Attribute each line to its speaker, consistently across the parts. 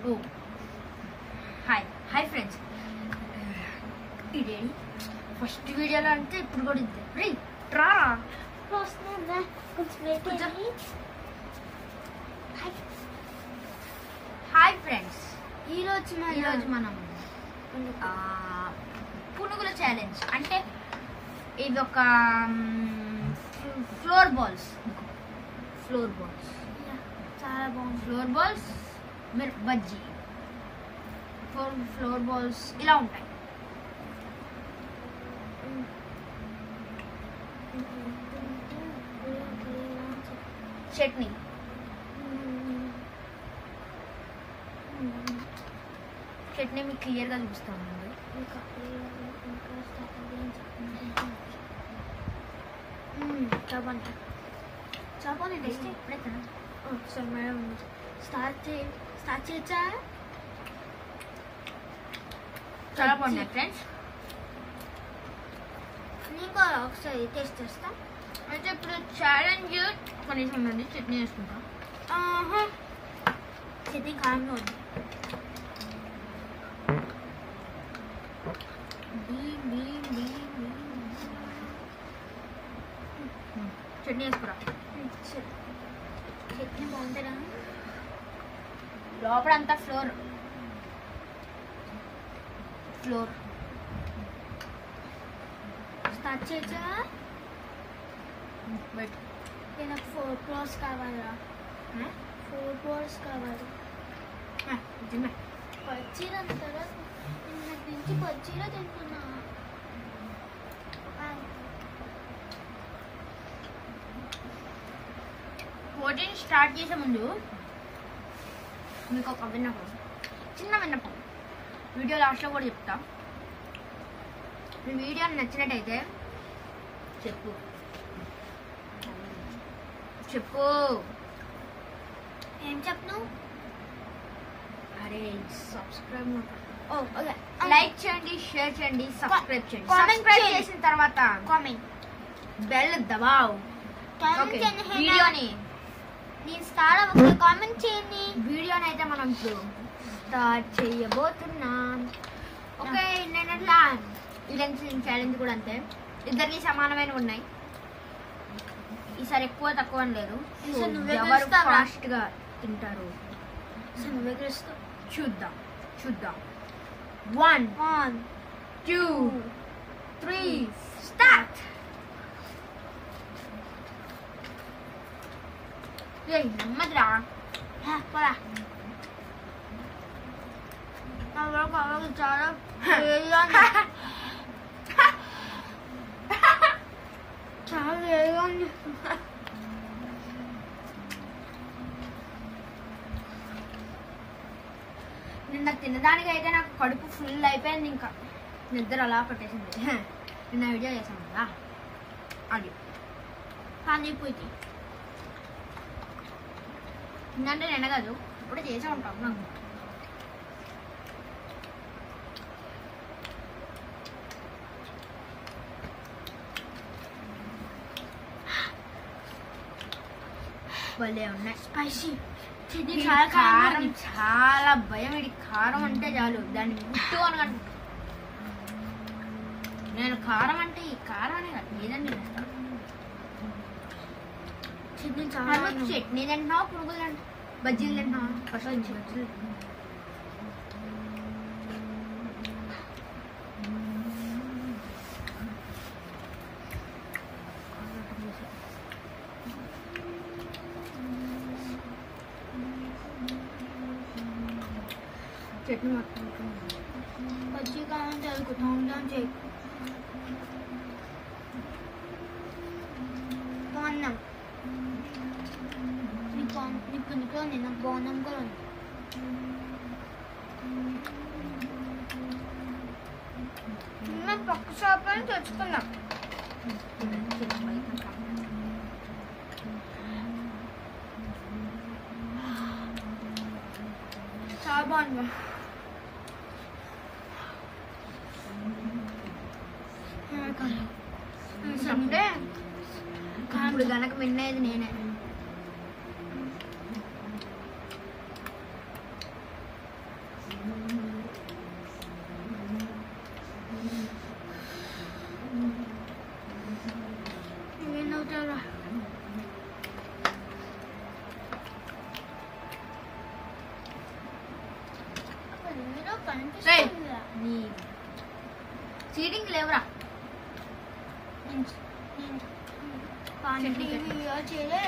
Speaker 1: ఓ hi hi friends ఇదేంటి first వీడియోలో అంటే ఇప్పుడు కూడా ఇద్దే రే రారా
Speaker 2: వస్తుందా కొంచెం వెయిట్
Speaker 1: కొంచెం.
Speaker 2: చేయండి
Speaker 1: హాయ్ ఫ్రెండ్స్
Speaker 2: ఈరోజు
Speaker 1: ఈరోజు మనం ఆ, పునుగుల ఛాలెంజ్ అంటే ఇది ఒక ఫ్లోర్ బాల్స్ ఫ్లోర్ బాల్స్
Speaker 2: చాలా బాగుంది
Speaker 1: ఫ్లోర్ బాల్స్ మీరు బజ్జీ ఫోర్ ఫ్లోర్ బాల్స్ ఇలా ఉంటాయి చట్నీ చట్నీ మీకు క్లియర్గా చూపిస్తామండి
Speaker 2: చెప్పండి చెప్పండి
Speaker 1: టేస్ట్ ఇప్పుడే తిన
Speaker 2: ఒకసారి మేడం స్టార్ట్ చే స్టార్ట్ చేయొచ్చా
Speaker 1: చాలా బాగున్నాయి ఫ్రెండ్స్
Speaker 2: నేను కూడా ఒకసారి టేస్ట్ చేస్తా
Speaker 1: అయితే ఇప్పుడు ఛాలెంజ్ కనీసం నుండి చట్నీ వేసుకుంటాం
Speaker 2: ఆహా చట్నీ కారంగా ఉంది
Speaker 1: బీ- బీ- బీ- బీ. చట్నీ వేసుకురా
Speaker 2: చట్నీ బాగుంటుందా
Speaker 1: లోపల అంతా ఫ్లోర్ ఫ్లోర్
Speaker 2: స్టార్ట్ చేయొచ్చా
Speaker 1: బయట
Speaker 2: నాకు ఫోర్ ఫ్లోర్స్ కావాలా ఫోర్ ఫ్లోర్స్ కావాలి
Speaker 1: తిన్నా
Speaker 2: పచ్చీర అంటారా నిన్నటి నుంచి పచ్చీర తింటున్నా
Speaker 1: కోటింగ్ స్టార్ట్ చేసే ముందు మీకు ఒక విన్నపం చిన్న విన్నపం వీడియో లాస్ట్లో కూడా చెప్తా మీ వీడియో నచ్చినట్టయితే చెప్పు చెప్పు
Speaker 2: ఏం చెప్పను
Speaker 1: అరే సబ్స్క్రైబ్
Speaker 2: ఓ ఓకే
Speaker 1: లైక్ చేయండి షేర్ చేయండి సబ్స్క్రైబ్ చేయండి
Speaker 2: comment
Speaker 1: సబ్స్క్రైబ్
Speaker 2: చేయండి.
Speaker 1: చేసిన తర్వాత
Speaker 2: కామెంట్
Speaker 1: బెల్ దబావ్
Speaker 2: కామెంట్
Speaker 1: ఓకే
Speaker 2: చేయండి హేనా.
Speaker 1: వీడియోని
Speaker 2: నేను స్టార్ అవ్వకపోతే కామెంట్ చేయండి
Speaker 1: వీడియోని అయితే మనం ఇప్పుడు స్టార్ట్ చేయబోతున్నాం ఓకే నేను అట్లా ఇలాంటి ఛాలెంజ్ కూడా అంతే ఇద్దరికి సమానమైన ఉన్నాయి ఈసారి ఎక్కువ తక్కువ అని లేదు
Speaker 2: ఈసారి నువ్వే
Speaker 1: ఎవరు
Speaker 2: గెలుస్తావా?
Speaker 1: ఫాస్ట్ గా తింటారు
Speaker 2: అసలు నువ్వే గెలుస్తావు
Speaker 1: చూద్దాం చూద్దాం one
Speaker 2: one
Speaker 1: two three start నమ్మదిరా
Speaker 2: పోరా నా వరకు అవరకు చాలా వేడిగా ఉంది. చాలా వేడిగా ఉంది
Speaker 1: నిన్న తినడానికి అయితే నాకు కడుపు ఫుల్ అయిపోయింది ఇంకా నిద్ర అలా పట్టేసింది నిన్న వీడియో చేసాం కదా అది
Speaker 2: పానీపూరి
Speaker 1: ఇంకంటే నిన్న కాదు ఇప్పుడు చేసే ఉంటాం నాకు భలే ఉన్నాయి
Speaker 2: స్పైసీ ఇది
Speaker 1: ఇది
Speaker 2: చాలా
Speaker 1: కారం
Speaker 2: కారం
Speaker 1: చాలా భయం ఇది కారం అంటే చాలు దాన్ని ముట్టు అనగండి నేను కారం అంటే ఈ కారం అనే కాదు ఏదండి
Speaker 2: చట్నీ చాలా
Speaker 1: మనం
Speaker 2: బాగుంది.
Speaker 1: చట్నీ తింటున్నావు పురుగులు తింటున్నావు బజ్జీలు తింటున్నావు ఫస్ట్ నుంచి బజ్జీలు చట్నీ మొత్తం
Speaker 2: బజ్జీ కావాలంటే అది కుటుంబం చేయి బాగున్నాం నీకు బాగు- నీకు ఇంట్లో నేను బాగున్నాం కూడా ఉంది మేము పక్క షాప్ అని తెచ్చుకున్నాం చాలా బాగుంది
Speaker 1: అంటే ఇప్పుడు గనక విన్నది నేనే
Speaker 2: నువ్వేం అవుతావురా ఏదో కనిపిస్తుందిరా
Speaker 1: నీ చీటింగ్ లేవురా
Speaker 2: నేను నేను పానీపూరి వీడియో చేయలే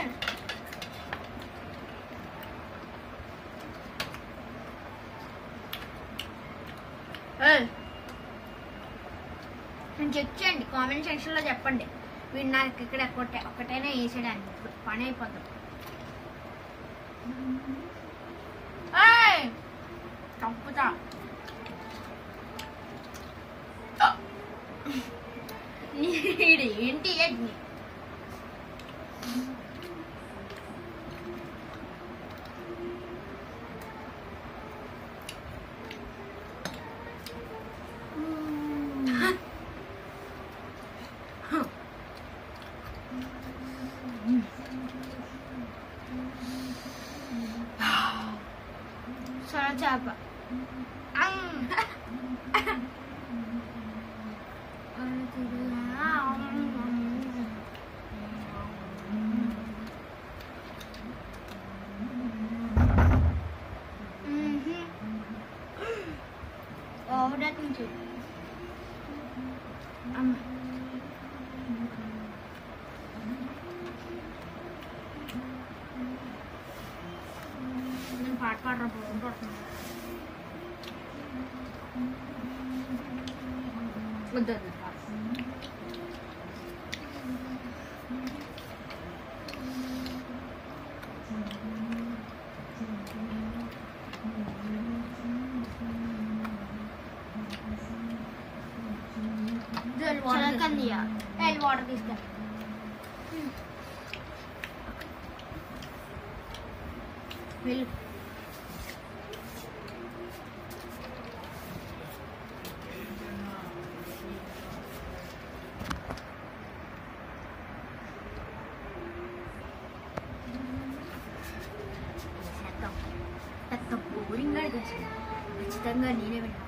Speaker 1: ఏయ్. నేను చెక్ చేయండి కామెంట్ సెక్షన్లో చెప్పండి వీడు నాకు ఇక్కడ ఒకటే ఒకటైనా వేసేయడానికి ఇప్పుడు పని అయిపోతాం ఏయ్! చంపుతా నీడు ఏంటి ఏంటి
Speaker 2: సొర చేప ఓవర్ నుంచి
Speaker 1: నేను పాట పాడరా బాగుంటున్నాను వద్దు వద్దు పాడు. ఇది వెళ్ళి వాటర్ తీసుకురా.
Speaker 2: చిలకందియా
Speaker 1: వెళ్ళి వాటర్ తీసుకురా వెళ్ళు చేద్దాం. పెద్ద బోరింగ్ గా ఖచ్చితంగా నేనే విన్నా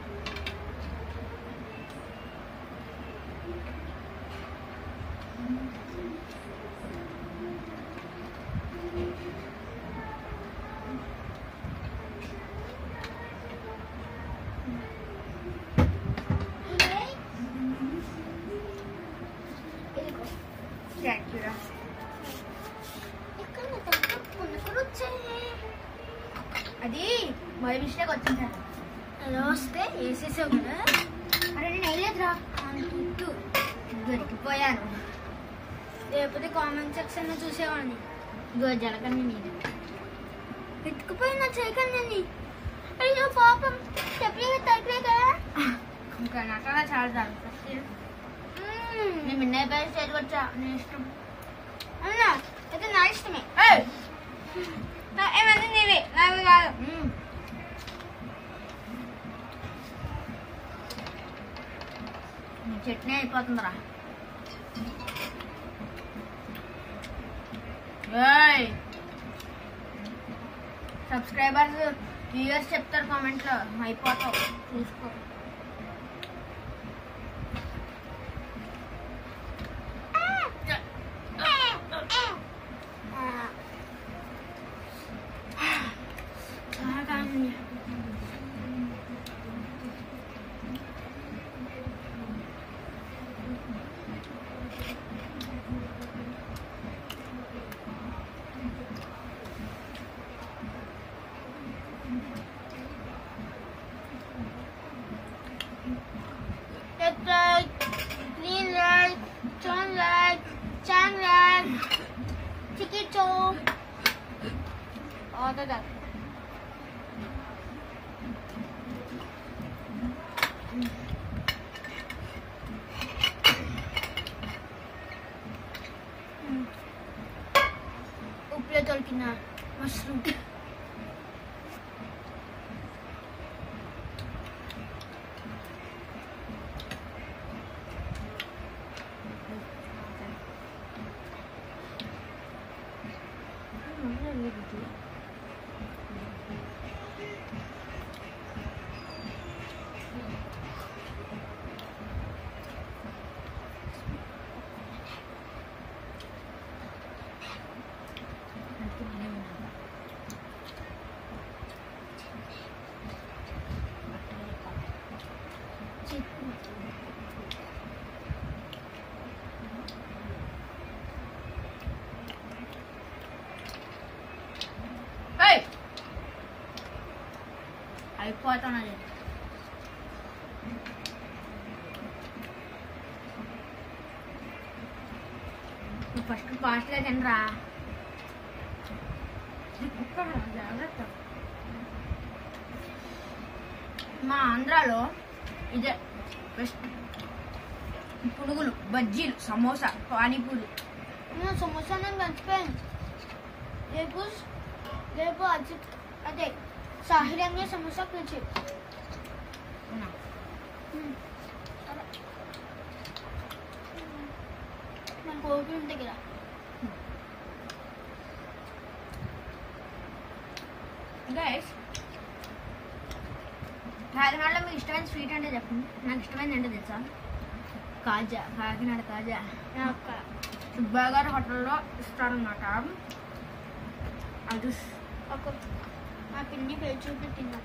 Speaker 1: అది మొదటి మిస్టేక్ వచ్చింది
Speaker 2: ఎలా వస్తే వేసేసావు కదా
Speaker 1: అరే నేను వేయలేదురా
Speaker 2: అంటూ
Speaker 1: దొరికిపోయాను
Speaker 2: లేకపోతే కామెంట్ సెక్షన్ లో చూసేవాడిని
Speaker 1: ఇదిగో జలకని నేను
Speaker 2: ఎత్తుకుపోయిన చేయకండి అయ్యో పాపం చెప్పలేక తగ్గలే కదా
Speaker 1: ఇంకా నటన చాలా జరుగుతుంది నేను మిన్న అయిపోయి స్టేజ్ వచ్చా నేను ఇష్టం
Speaker 2: అవునా అయితే నా ఇష్టమే
Speaker 1: ఏయ్!
Speaker 2: నా- ఏమన్నా నీవే నావి కాదు
Speaker 1: మ్మ్. నీ చట్నీ అయిపోతుందిరా ఏయ్ సబ్స్క్రైబర్స్ వ్యూయర్స్ చెప్తారు కామెంట్లో అయిపోతావు చూసుకో
Speaker 2: చాలా కాదండి Left right, clean right, turn right, turn right, ticket toe. All the that. ఉప్పులో తొలికిన మష్రూమ్
Speaker 1: అయిపోతున్నది ఫస్ట్ ఫాస్ట్గా తినరా జాగ్రత్త మా ఆంధ్రాలో ఇదే బెస్ట్ పునుగులు బజ్జీలు సమోసా పానీపూరి
Speaker 2: నేను సమోసా నేను మర్చిపోయాను రేపు రేపు అజిత్ అదే సాహిల్ అనే సమోసా పిలిచి
Speaker 1: అవునా?
Speaker 2: మన కోరుకుని దగ్గర
Speaker 1: గైస్ కాకినాడలో మీకు ఇష్టమైన స్వీట్ అంటే చెప్పండి నాకు ఇష్టమైనది ఏంటో తెలుసా కాజా కాకినాడ కాజా
Speaker 2: నాకు
Speaker 1: సుబ్బయ్య గారి హోటల్లో ఇస్తారన్నమాట అది
Speaker 2: ఒక మా పిన్ని పేరు చూపి తిన్నాం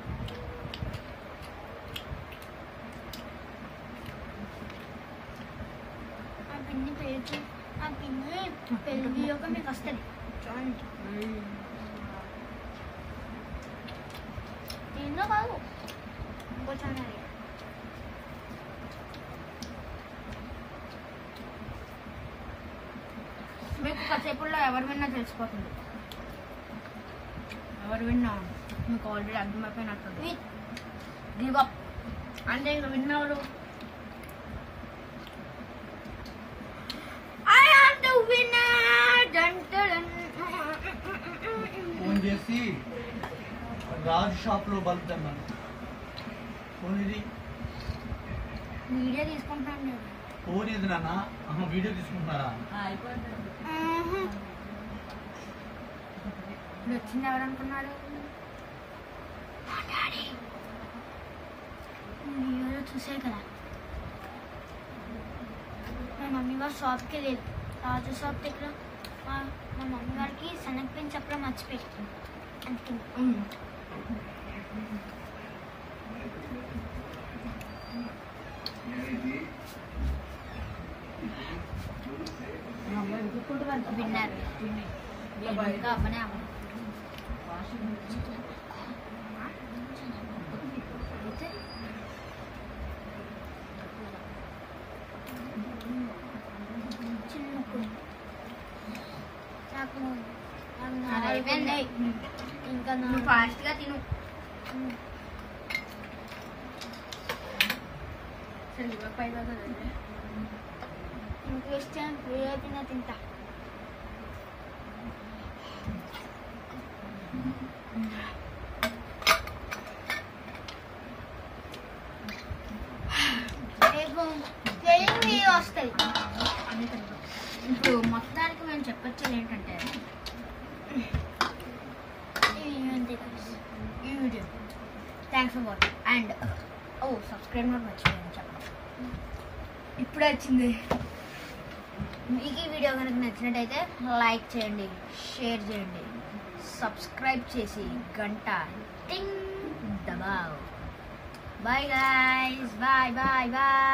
Speaker 2: మా పిన్ని పేరు చూ మా పిన్ని పెళ్ళి యొక్క మీకు వస్తుంది చూడండి ఏందో కాదు ఇంకో ఛానల్
Speaker 1: మీకు కాసేపుల్లో ఎవరు విన్నా తెలిసిపోతుంది ఎవరు విన్నా మీకు ఆల్రెడీ అర్థమైపోయినట్టుంది
Speaker 2: విత్
Speaker 1: గివ్ అప్ అంటే ఇక విన్నవాడు I am the winner! Dun, dun, dun.
Speaker 3: Phone చేసి రాజు షాప్లో బల్బ్ తెమ్మను ఫోన్ ఇది
Speaker 1: వీడియో తీసుకుంటాను నేను
Speaker 3: ఫోన్ ఇది నాన్న ఆహా, వీడియో తీసుకుంటున్నారా
Speaker 1: ఇప్పుడు వచ్చింది ఎవరు అనుకున్నాడు మా డాడీ
Speaker 2: వీడియోలో చూసే కదా మా మమ్మీ గారు షాప్కి వెళ్ళేది రాజు షాప్ దగ్గర మా మా మమ్మీ గారికి శనగపిండి చెప్పడం మర్చిపోయి అందుకని
Speaker 1: విన్నారు ఇంకా అవ్వనే అవ్వ
Speaker 2: చిన్న కుడి. నాకు నాకు
Speaker 1: అది
Speaker 2: నాలుగు
Speaker 1: అయిపోయింది.
Speaker 2: ఉన్నాయి. ఇంకా
Speaker 1: నువ్వు
Speaker 2: నా
Speaker 1: ఫాస్ట్గా తిను సరే ఇవ్వ పై దాకా తిను.
Speaker 2: ఇంక ఇస్తే తిన్నా తింటా రేపు ట్రైనింగ్ వీడియో వస్తుంది
Speaker 1: అన్నీ తిను. ఇప్పుడు మొత్తానికి మేము చెప్పొచ్చేది ఏంటంటే
Speaker 2: ఇవి అంతే guys.
Speaker 1: ఈ video thanks for watching and ఓ సబ్స్క్రైబ్ నోట్ మర్చిపోయాను చెప్పడం ఇప్పుడే వచ్చింది మీకు ఈ వీడియో కనుక నచ్చినట్టయితే లైక్ చేయండి షేర్ చేయండి సబ్స్క్రైబ్ చేసి గంట టింగ్ దబావ్ bye guys bye bye bye